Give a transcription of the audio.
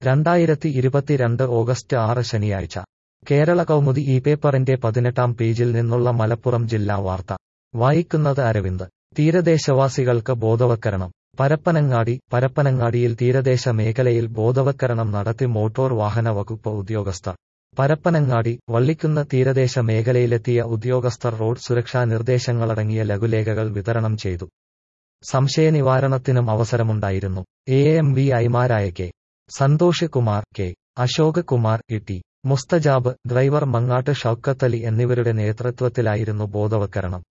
രണ്ടായിരത്തി ഇരുപത്തിരണ്ട് ഓഗസ്റ്റ് ആറ് ശനിയാഴ്ച കേരള കൗമുദി ഈ പേപ്പറിന്റെ പതിനെട്ടാം പേജിൽ നിന്നുള്ള മലപ്പുറം ജില്ലാ വാർത്ത വായിക്കുന്നത് അരവിന്ദ് തീരദേശവാസികൾക്ക് ബോധവൽക്കരണം പരപ്പനങ്ങാടി പരപ്പനങ്ങാടിയിൽ തീരദേശ മേഖലയിൽ ബോധവൽക്കരണം നടത്തി മോട്ടോർ വാഹന വകുപ്പ് ഉദ്യോഗസ്ഥർ പരപ്പനങ്ങാടി വള്ളിക്കുന്ന് തീരദേശ മേഖലയിലെത്തിയ ഉദ്യോഗസ്ഥർ റോഡ് സുരക്ഷാ നിർദ്ദേശങ്ങളടങ്ങിയ ലഘുലേഖകൾ വിതരണം ചെയ്തു സംശയനിവാരണത്തിനും അവസരമുണ്ടായിരുന്നു എ എം വി ഐമാരായ K Santhosh Kumar K Ashok Kumar E T Musthajab driver Mangattu Shoukathali എന്നിവരുടെ നേതൃത്വത്തിലായിരുന്നു ബോധവൽക്കരണം